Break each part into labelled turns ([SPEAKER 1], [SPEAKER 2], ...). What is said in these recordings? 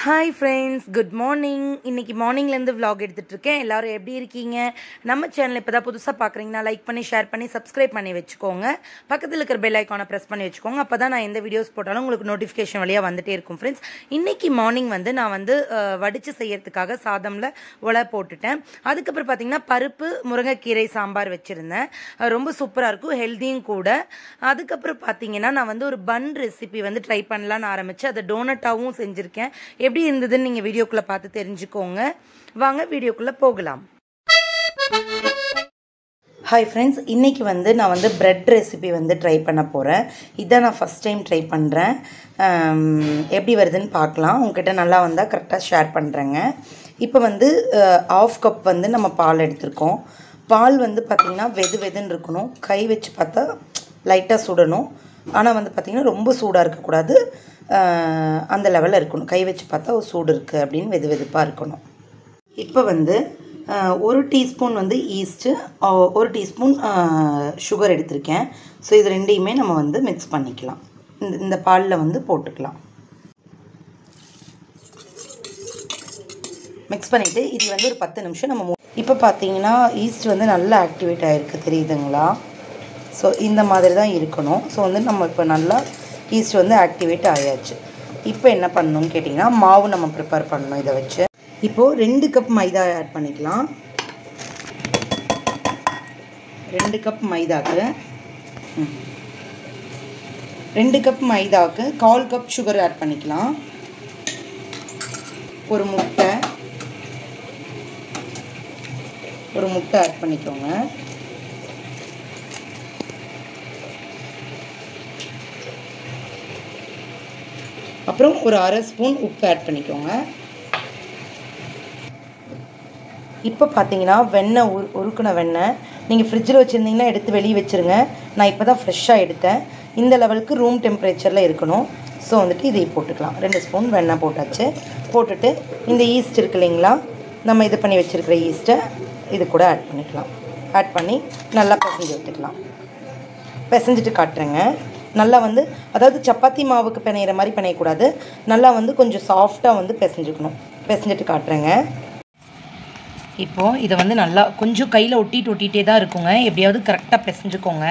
[SPEAKER 1] Hi friends good morning இன்னைக்கு மார்னிங்லேருந்து vlog எடுத்துட்டு இருக்கேன் எல்லாரும் எப்படி இருக்கீங்க நம்ம சேனல் இப்போ தான் புதுசாக பார்க்குறீங்கன்னா லைக் பண்ணி ஷேர் பண்ணி சப்ஸ்கிரைப் பண்ணி வச்சுக்கோங்க பக்கத்தில் இருக்கிற பெல் ஐக்கானை ப்ரெஸ் பண்ணி வச்சுக்கோங்க அப்போ தான் நான் எந்த வீடியோஸ் போட்டாலும் உங்களுக்கு நோட்டிஃபிகேஷன் வழியாக வந்துட்டே இருக்கும் ஃப்ரெண்ட்ஸ் இன்னைக்கு மார்னிங் வந்து நான் வந்து அஹ், வடிச்சு செய்யறதுக்காக சாதம்ல உலை போட்டுட்டேன் அதுக்கப்புறம் பார்த்தீங்கன்னா பருப்பு முருங்கைக்கீரை சாம்பார் வச்சுருந்தேன் அஹ், ரொம்ப சூப்பராக இருக்கும் ஹெல்த்தியும் கூட அதுக்கப்புறம் பார்த்தீங்கன்னா நான் வந்து ஒரு பன் ரெசிபி வந்து ட்ரை பண்ணலான்னு ஆரம்பிச்சு அதை டோனட்டாகவும் செஞ்சுருக்கேன் எப்படி இருந்ததுன்னு நீங்கள் வீடியோக்குள்ளே பார்த்து தெரிஞ்சுக்கோங்க வாங்க வீடியோக்குள்ளே போகலாம் ஹாய் ஃப்ரெண்ட்ஸ் இன்றைக்கி வந்து நான் வந்து பிரெட் ரெசிபி வந்து ட்ரை பண்ண போகிறேன் இதான் நான் ஃபஸ்ட் டைம் ட்ரை பண்ணுறேன் எப்படி வருதுன்னு பார்க்கலாம் உங்ககிட்ட நல்லா வந்தால் கரெக்டாக ஷேர் பண்ணுறேங்க இப்போ வந்து ஆஃப் கப் வந்து நம்ம பால் எடுத்திருக்கோம் பால் வந்து பார்த்திங்கன்னா வெது வெதுன்னு இருக்கணும் கை வச்சு பார்த்தா லைட்டாக சுடணும் ஆனால் வந்து பார்த்திங்கன்னா ரொம்ப சூடாக இருக்கக்கூடாது அஹ், அந்த லெவலில் இருக்கணும் கை வச்சு பார்த்தா ஒரு சூடு இருக்குது அப்படின்னு வெது வெதுப்பாக இருக்கணும் இப்போ வந்து அஹ், ஒரு டீஸ்பூன் வந்து ஈஸ்ட்டு ஒரு டீஸ்பூன் சுகர் எடுத்திருக்கேன் ஸோ இது ரெண்டையுமே நம்ம வந்து மிக்ஸ் பண்ணிக்கலாம் இந்த இந்த பாலில் வந்து போட்டுக்கலாம் மிக்ஸ் பண்ணிவிட்டு இது வந்து ஒரு பத்து நிமிஷம் நம்ம மூ- இப்போ பார்த்தீங்கன்னா ஈஸ்ட் வந்து நல்லா ஆக்டிவேட் ஆகிருக்கு தெரியுதுங்களா ஸோ இந்த மாதிரி தான் இருக்கணும் ஸோ வந்து நம்ம இப்போ நல்லா ஈஸ்ட் வந்து ஆக்டிவேட் ஆயாச்சு இப்போ என்ன பண்ணணும்னு கேட்டிங்கன்னா மாவு நம்ம ப்ரிப்பேர் பண்ணணும் இதை வச்சு இப்போது ரெண்டு கப் மைதா ஆட் பண்ணிக்கலாம் ரெண்டு கப் மைதாக்கு ம். ரெண்டு கப் மைதாவுக்கு கால் கப் சுகர் ஆட் பண்ணிக்கலாம் ஒரு முட்டை ஒரு முட்டை ஆட் பண்ணிக்கோங்க அப்புறம் ஒரு அரை ஸ்பூன் உப்பு ஆட் பண்ணிக்கோங்க இப்போ பார்த்தீங்கன்னா வெண்ணெய் உரு உருக்குன வெண்ணெய் நீங்கள் ஃப்ரிட்ஜில் வச்சுருந்தீங்கன்னா எடுத்து வெளியே வச்சுருங்க நான் இப்போ தான் ஃப்ரெஷ்ஷாக எடுத்தேன் இந்த லெவலுக்கு ரூம் டெம்பரேச்சரில் இருக்கணும் ஸோ வந்துட்டு இதை போட்டுக்கலாம் ரெண்டு ஸ்பூன் வெண்ணெய் போட்டாச்சு போட்டுட்டு இந்த ஈஸ்ட் இருக்கு இல்லைங்களா நம்ம இது பண்ணி வச்சுருக்கிற ஈஸ்ட்டை இது கூட ஆட் பண்ணிக்கலாம் ஆட் பண்ணி நல்லா பிசைஞ்சு விட்டுக்கலாம் பிசைஞ்சிட்டு காட்டுறேங்க நல்லா வந்து அதாவது சப்பாத்தி மாவுக்கு பிணையிற மாதிரி பிணையக்கூடாது நல்லா வந்து கொஞ்சம் சாஃப்டாக வந்து பிசைஞ்சுக்கணும் பிசைஞ்சிட்டு காட்டுறேங்க இப்போது இதை வந்து நல்லா கொஞ்சம் கையில் ஒட்டிட்டு ஒட்டிகிட்டே தான் இருக்குங்க எப்படியாவது கரெக்டாக பிசைஞ்சுக்கோங்க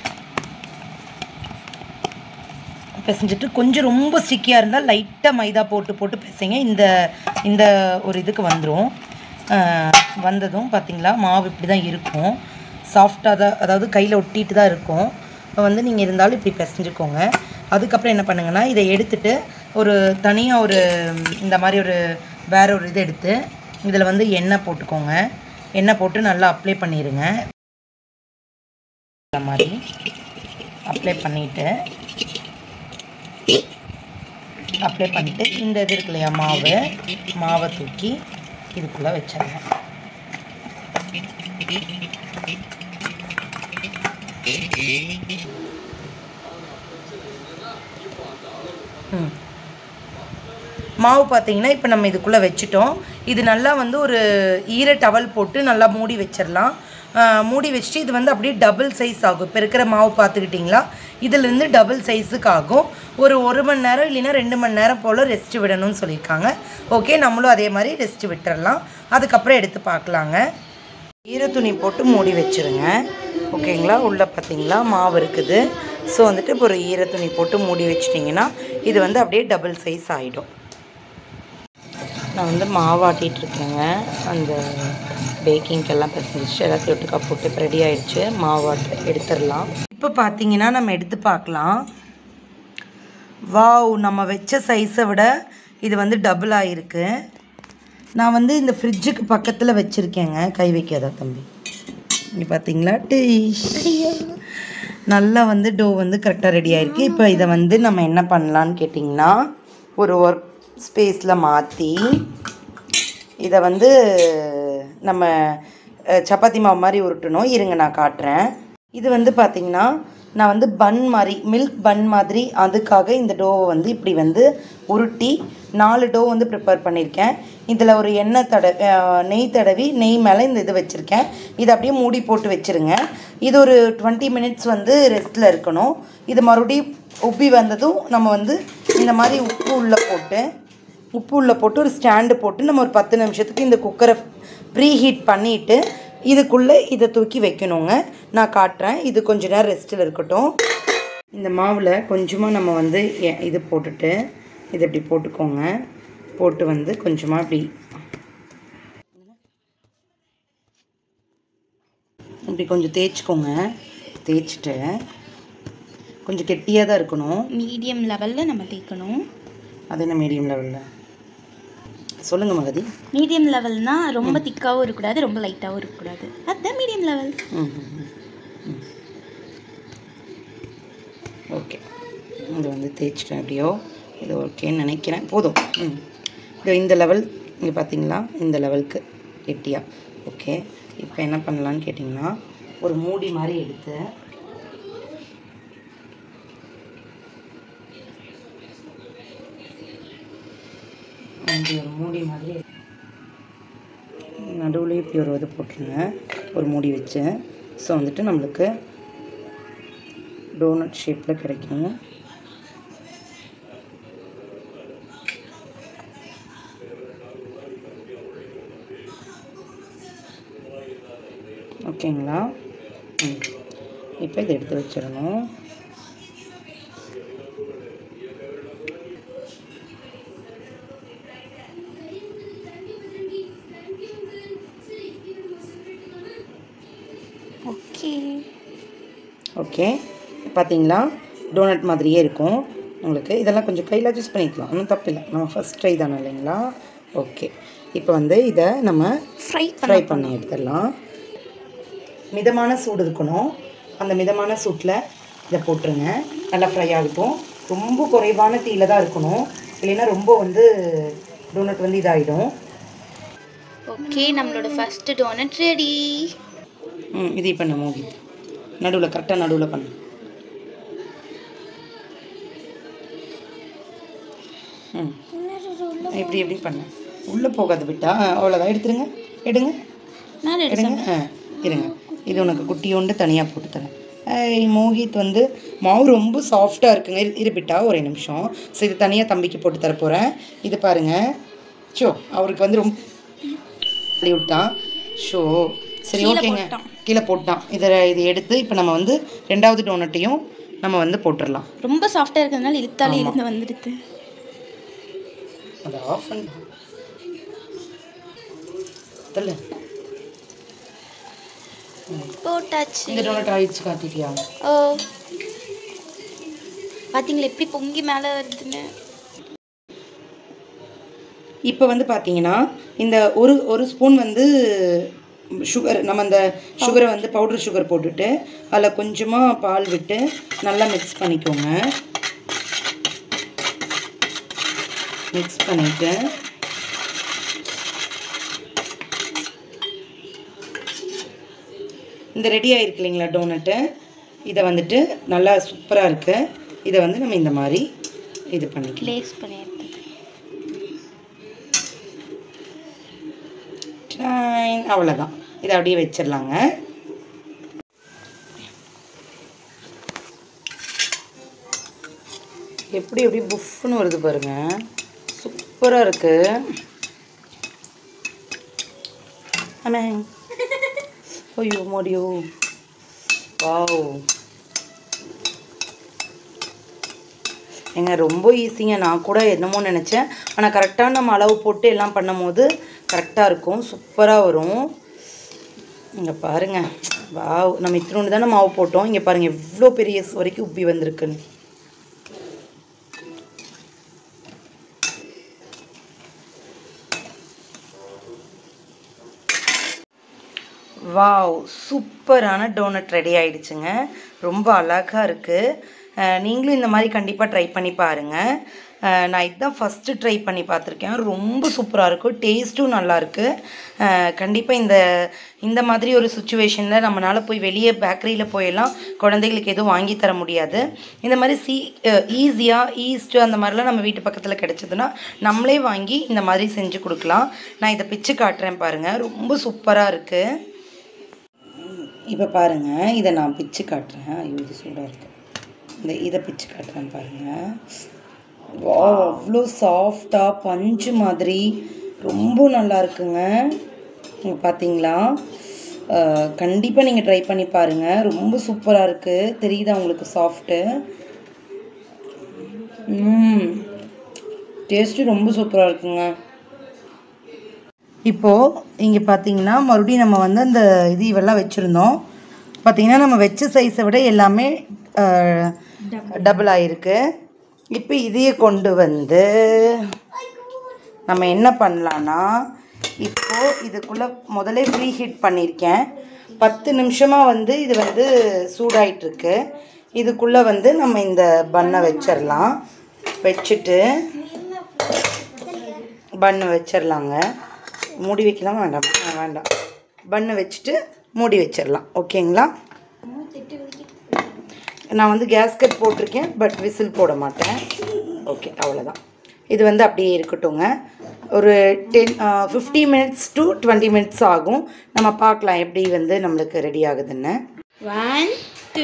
[SPEAKER 1] பிசைஞ்சிட்டு கொஞ்சம் ரொம்ப ஸ்டிக்கியாக இருந்தால் லைட்டாக மைதா போட்டு போட்டு பிசைங்க இந்த இந்த ஒரு இதுக்கு வந்துடும் வந்ததும் பார்த்தீங்களா மாவு இப்படி தான் இருக்கும் சாஃப்டாக தான் அதாவது கையில் ஒட்டிட்டு தான் இருக்கும் இப்போ வந்து நீங்கள் இருந்தாலும் இப்படி பிசைஞ்சுக்கோங்க அதுக்கப்புறம் என்ன பண்ணுங்கன்னா இதை எடுத்துட்டு ஒரு தனியாக ஒரு இந்த மாதிரி ஒரு வேற ஒரு இது எடுத்து இதில் வந்து எண்ணெய் போட்டுக்கோங்க எண்ணெய் போட்டு நல்லா அப்ளை பண்ணிடுங்க இந்த மாதிரி அப்ளை பண்ணிவிட்டு அப்ளை பண்ணிவிட்டு இந்த இது இருக்கு இல்லையா மாவு மாவை தூக்கி இதுக்குள்ளே வச்சிடுங்க ம் மாவு பார்த்தீங்கன்னா இப்போ நம்ம இதுக்குள்ளே வச்சுட்டோம் இது நல்லா வந்து ஒரு ஈர டவல் போட்டு நல்லா மூடி வச்சிடலாம் ஆஹ் மூடி வச்சுட்டு இது வந்து அப்படியே டபுள் சைஸ் ஆகும் இப்போ இருக்கிற மாவு பார்த்துக்கிட்டிங்களா இதுலேருந்து டபுள் சைஸுக்கு ஆகும் ஒரு ஒரு மணி நேரம் இல்லைன்னா ரெண்டு மணி நேரம் போல் ரெஸ்ட் விடணும்னு சொல்லியிருக்காங்க ஓகே நம்மளும் அதே மாதிரி ரெஸ்ட் விட்டுறலாம் அதுக்கப்புறம் எடுத்து பார்க்கலாங்க ஈரத்துணி போட்டு மூடி வச்சிருங்க ஓகேங்களா உள்ளே பார்த்தீங்களா மாவு இருக்குது ஸோ வந்துட்டு இப்போ ஒரு ஈரத்துணி போட்டு மூடி வச்சிட்டிங்கன்னா இது வந்து அப்படியே டபுள் சைஸ் ஆகிடும் நான் வந்து மாவாட்டிகிட்டு இருக்கேங்க அந்த பேக்கிங்க்கெல்லாம் பிசைஞ்சிச்சு எல்லாத்தையும் ஒட்டுக்கா போட்டு இப்போ ரெடி ஆயிடுச்சு மாவாட்டு எடுத்துடலாம் இப்போ பார்த்தீங்கன்னா நம்ம எடுத்து பார்க்கலாம் வாவ் நம்ம வச்ச சைஸை விட இது வந்து டபுள் ஆகிருக்கு நான் வந்து இந்த ஃப்ரிட்ஜுக்கு பக்கத்தில் வச்சுருக்கேங்க கை வைக்காதா தம்பி இங்கே பார்த்தீங்களா டிஷ் நல்லா வந்து டோ வந்து கரெக்டாக ரெடி ஆயிருக்கு இப்போ இதை வந்து நம்ம என்ன பண்ணலான்னு கேட்டிங்கன்னா ஒரு ஒர்க் ஸ்பேஸில் மாற்றி இதை வந்து நம்ம அஹ், சப்பாத்தி மாவு மாதிரி உருட்டணும் இருங்க நான் காட்டுறேன் இது வந்து பார்த்திங்கன்னா நான் வந்து பன் மாதிரி மில்க் பன் மாதிரி அதுக்காக இந்த டோவை வந்து இப்படி வந்து உருட்டி நாலு டோ வந்து ப்ரிப்பேர் பண்ணியிருக்கேன் இதில் ஒரு எண்ணெய் தட அஹ், நெய் தடவி நெய் மேலே இந்த இது வச்சுருக்கேன் இதை அப்படியே மூடி போட்டு வச்சுருங்க இது ஒரு டுவெண்ட்டி மினிட்ஸ் வந்து ரெஸ்ட்டில் இருக்கணும் இது மறுபடியும் உப்பி வந்ததும் நம்ம வந்து இந்த மாதிரி உப்பு உள்ளே போட்டு உப்பு உள்ள போட்டு ஒரு ஸ்டாண்டு போட்டு நம்ம ஒரு பத்து நிமிஷத்துக்கு இந்த குக்கரை ப்ரீ ஹீட் பண்ணிவிட்டு இதுக்குள்ளே இதை தூக்கி வைக்கணுங்க நான் காட்டுறேன் இது கொஞ்ச நேரம் ரெஸ்ட்டில் இருக்கட்டும் இந்த மாவில் கொஞ்சமாக நம்ம வந்து எ- இது போட்டுட்டு இது இப்படி போட்டுக்கோங்க போட்டு வந்து கொஞ்சமாக இப்படி இப்படி கொஞ்சம் தேய்ச்சிக்கோங்க தேய்ச்சிட்டு கொஞ்சம் கெட்டியாக தான் இருக்கணும்
[SPEAKER 2] மீடியம் லெவலில் நம்ம தேய்க்கணும்
[SPEAKER 1] அது என்ன மீடியம் லெவலில் சொல்லுங்கள் மகதி
[SPEAKER 2] மீடியம் லெவல்னா ரொம்ப திக்காகவும் இருக்கக்கூடாது ரொம்ப லைட்டாகவும் இருக்கக்கூடாது அதுதான் மீடியம் லெவல்
[SPEAKER 1] ம் ம், ம். ஓகே இது வந்து தேய்ச்சிட்டேன் எப்படியோ இது ஓகேன்னு நினைக்கிறேன் போதும் ம் இது இந்த லெவல் இங்கே பார்த்தீங்களா இந்த லெவலுக்கு கெட்டியாக ஓகே இப்போ என்ன பண்ணலான்னு கேட்டிங்கன்னா ஒரு மூடி மாதிரி எடுத்து இப்படி ஒரு மூடி மாதிரி நடுவுலேயே இப்படி ஒரு இது போட்டுருங்க ஒரு மூடி வச்சு ஸோ வந்துட்டு நம்மளுக்கு டோனட் ஷேப்பில் கிடைக்கும் ஓகேங்களா ம் இப்போ இதை எடுத்து வச்சிடணும்
[SPEAKER 2] ஓகே
[SPEAKER 1] ஓகே பார்த்தீங்களா டோனட் மாதிரியே இருக்கும் உங்களுக்கு இதெல்லாம் கொஞ்சம் கையில் அட்ஜஸ்ட் பண்ணிக்கலாம் ஒன்றும் தப்பில்லை நம்ம ஃபஸ்ட் ட்ரை தானே இல்லைங்களா ஓகே இப்போ வந்து இதை நம்ம
[SPEAKER 2] ஃப்ரை
[SPEAKER 1] ஃப்ரை பண்ணி எடுத்துடலாம் மிதமான சூடு இருக்கணும் அந்த மிதமான சூட்டில் இதை போட்டுருங்க நல்லா ஃப்ரை ஆகட்டும் ரொம்ப குறைவான தீயில தான் இருக்கணும் இல்லைன்னா ரொம்ப வந்து டோனட் வந்து இதாகிடும்
[SPEAKER 2] ஓகே நம்மளோட ஃபர்ஸ்ட் டோனட் ரெடி
[SPEAKER 1] ம் இது இப்போ நம்ம மூடி நடுவில் கரெக்டாக நடுவில் பண்ணு ம் இப்படி எப்படி பண்ண உள்ளே போகாது விட்டா அவ்வளோதான் எடுத்துருங்க எடுங்க
[SPEAKER 2] நான் ரெடி
[SPEAKER 1] எடுங்க ஆ இருங்க இது உனக்கு குட்டியோண்டு தனியாக போட்டு தரேன் ஐய், மோஹித் வந்து மாவு ரொம்ப சாஃப்டாக இருக்குங்க இரு இருப்பிட்டா ஒரே நிமிஷம் ஸோ இது தனியாக தம்பிக்கு போட்டு தர போகிறேன் இது பாருங்க ஷோ அவருக்கு வந்து ரொம்ப தள்ளி விட்டான் ஷோ சரி
[SPEAKER 2] கீழே
[SPEAKER 1] ஓகேங்க
[SPEAKER 2] போட்டான்.
[SPEAKER 1] கீழே போட்டான் இதை இது எடுத்து இப்போ நம்ம வந்து ரெண்டாவது டோனட்டையும் நம்ம வந்து போட்டுடலாம்
[SPEAKER 2] ரொம்ப சாஃப்டாக இருக்கிறதுனால இழுத்தாலே இருந்து வந்துடுது
[SPEAKER 1] அதை ஆஃப் பண்ணி தள்ளு
[SPEAKER 2] போட்டாச்சு
[SPEAKER 1] இந்த டோனட் ஆயிடுச்சு காட்டிட்டியா
[SPEAKER 2] ஓ பார்த்தீங்களா எப்படி பொங்கி மேலே வருதுன்னு
[SPEAKER 1] இப்போ வந்து பார்த்தீங்கன்னா இந்த ஒரு ஒரு ஸ்பூன் வந்து சுகர் நம்ம அந்த சுகரை வந்து பவுடர் சுகர் போட்டுட்டு அதில் கொஞ்சமாக பால் விட்டு நல்லா மிக்ஸ் பண்ணிக்கோங்க மிக்ஸ் பண்ணிவிட்டு இந்த ரெடி ஆயிருக்கு இல்லைங்களா டோனட்டு இதை வந்துட்டு நல்லா சூப்பராக இருக்குது இதை வந்து நம்ம இந்த மாதிரி இது பண்ணிக்கலாம்
[SPEAKER 2] லேஸ் பண்ணி எடுத்துக்கிறேன்
[SPEAKER 1] டைன். அவ்வளோதான் இதை அப்படியே வச்சிடலாங்க எப்படி எப்படி புஃப்னு வருது பாருங்க சூப்பராக இருக்கு ஆமாம் ஐயோ மோடியோ வாவ் ஏங்க ரொம்ப ஈஸிங்க நான் கூட என்னமோ நினச்சேன் ஆனால் கரெக்டாக நம்ம அளவு போட்டு எல்லாம் பண்ணும்போது கரெக்டாக இருக்கும் சூப்பராக வரும் இங்கே பாருங்க வாவ் நம்ம இத்தினோண்டு தானே மாவு போட்டோம் இங்கே பாருங்கள் எவ்வளோ பெரிய ஸ் வரைக்கும் உப்பி வந்திருக்குன்னு வாவ் சூப்பரான டோனட் ரெடி ஆயிடுச்சுங்க ரொம்ப அழகாக இருக்குது நீங்களும் இந்த மாதிரி கண்டிப்பாக ட்ரை பண்ணி பாருங்கள் நான் இதுதான் ஃபஸ்ட்டு ட்ரை பண்ணி பார்த்துருக்கேன் ரொம்ப சூப்பராக இருக்கும் டேஸ்ட்டும் நல்லாயிருக்கு கண்டிப்பாக இந்த இந்த மாதிரி ஒரு சுச்சுவேஷனில் நம்மளால் போய் வெளியே பேக்கரியில் போயெல்லாம் குழந்தைகளுக்கு எதுவும் வாங்கி தர முடியாது இந்த மாதிரி சி ஈஸியாக ஈஸ்ட்டு அந்த மாதிரிலாம் நம்ம வீட்டு பக்கத்தில் கிடச்சதுன்னா நம்மளே வாங்கி இந்த மாதிரி செஞ்சு கொடுக்கலாம் நான் இதை பிச்சு காட்டுறேன் பாருங்கள் ரொம்ப சூப்பராக இருக்குது இப்போ பாருங்கள் இதை நான் பிச்சு காட்டுறேன் ஐயோ இது சூடாக இருக்கு இந்த இதை பிச்சு காட்டுறேன் பாருங்கள் வா அவ்வளோ சாஃப்டாக பஞ்சு மாதிரி ரொம்ப நல்லா இருக்குங்க இங்க பார்த்தீங்களா கண்டிப்பாக நீங்கள் ட்ரை பண்ணி பாருங்கள் ரொம்ப சூப்பராக இருக்குது தெரியுதா உங்களுக்கு சாஃப்ட்டு ம் டேஸ்ட்டு ரொம்ப சூப்பராக இருக்குங்க இப்போது இங்கே பார்த்தீங்கன்னா மறுபடியும் நம்ம வந்து அந்த இது இவெல்லாம் வச்சுருந்தோம் பார்த்தீங்கன்னா நம்ம வச்ச சைஸை விட எல்லாமே டபுள் ஆகிருக்கு இப்போ இதையே கொண்டு வந்து நம்ம என்ன பண்ணலான்னா இப்போது இதுக்குள்ளே முதல்ல ப்ரீ ஹீட் பண்ணியிருக்கேன் பத்து நிமிஷமாக வந்து இது வந்து சூடாயிட்டிருக்கு இதுக்குள்ளே வந்து நம்ம இந்த பண்ணை வச்சிடலாம் வச்சுட்டு பண்ணு வச்சிடலாங்க மூடி வைக்கலாம் வேண்டாம் ஆ, வேண்டாம் பண்ணு வச்சுட்டு மூடி வச்சிடலாம் ஓகேங்களா நான் வந்து கேஸ்கட் போட்டிருக்கேன் பட் விசில் போட மாட்டேன் ஓகே அவ்வளோதான் இது வந்து அப்படியே இருக்கட்டுங்க ஒரு ten fifty minutes to twenty minutes ஆகும் நம்ம பார்க்கலாம் எப்படி வந்து நம்மளுக்கு ரெடி ஆகுதுன்னு
[SPEAKER 2] ஒன் டூ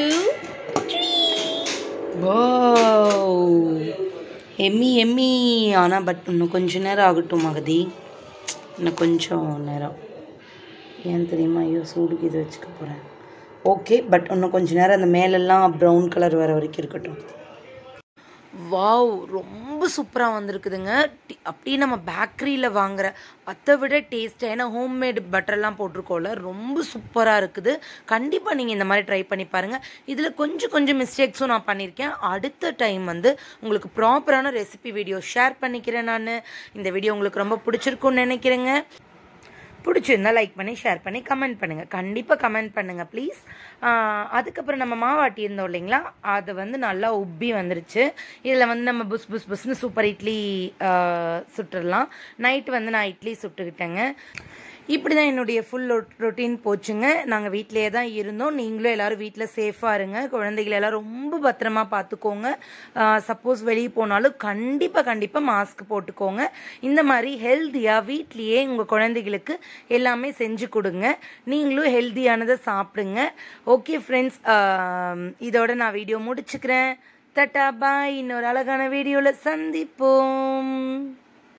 [SPEAKER 1] எம்மி எம்மி ஆனால் பட் இன்னும் கொஞ்ச நேரம் ஆகட்டும் மகதி இன்னும் கொஞ்சம் நேரம் ஏன் தெரியுமா ஐயோ சூடுக்கு இது வச்சுக்க போகிறேன் ஓகே பட் இன்னும் கொஞ்ச நேரம் அந்த மேலெல்லாம் ப்ரௌன் கலர் வர வரைக்கும் இருக்கட்டும் வாவ் ரொம்ப சூப்பராக வந்திருக்குதுங்க டி- அப்படியே நம்ம பேக்கரியில் வாங்குற அதை விட டேஸ்ட்டாக ஏன்னா ஹோம்மேடு பட்டர்லாம் போட்டிருக்கோம்ல ரொம்ப சூப்பராக இருக்குது கண்டிப்பாக நீங்கள் இந்த மாதிரி ட்ரை பண்ணி பாருங்கள் இதில் கொஞ்சம் கொஞ்சம் மிஸ்டேக்ஸும் நான் பண்ணியிருக்கேன் அடுத்த டைம் வந்து உங்களுக்கு ப்ராப்பரான ரெசிபி வீடியோ ஷேர் பண்ணிக்கிறேன் நான் இந்த வீடியோ உங்களுக்கு ரொம்ப பிடிச்சிருக்கும்னு நினைக்கிறேங்க பிடிச்சிருந்தா லைக் பண்ணி ஷேர் பண்ணி கமெண்ட் பண்ணுங்கள் கண்டிப்பாக கமெண்ட் பண்ணுங்கள் ப்ளீஸ் அதுக்கப்புறம் நம்ம மாவாட்டி இருந்தோம் இல்லைங்களா அது வந்து நல்லா உப்பி வந்துருச்சு இதில் வந்து நம்ம புஸ் புஸ் புஸ்னு சூப்பர் இட்லி ஆ, சுட்டுடலாம் நைட்டு வந்து நான் இட்லி சுட்டுக்கிட்டேங்க இப்படி தான் என்னுடைய ஃபுல் ரொட்டீன் போச்சுங்க நாங்கள் வீட்டிலேயே தான் இருந்தோம் நீங்களும் எல்லாரும் வீட்டில் சேஃபாக இருங்க குழந்தைகளை எல்லாம் ரொம்ப பத்திரமா பார்த்துக்கோங்க சப்போஸ் வெளியே போனாலும் கண்டிப்பாக கண்டிப்பாக மாஸ்க் போட்டுக்கோங்க இந்த மாதிரி ஹெல்த்தியாக வீட்லேயே உங்கள் குழந்தைகளுக்கு எல்லாமே செஞ்சு கொடுங்க நீங்களும் ஹெல்த்தியானதை சாப்பிடுங்க ஓகே ஃப்ரெண்ட்ஸ் இதோட நான் வீடியோ முடிச்சுக்கிறேன் தட்டா பாய் இன்னொரு அழகான வீடியோவில் சந்திப்போம்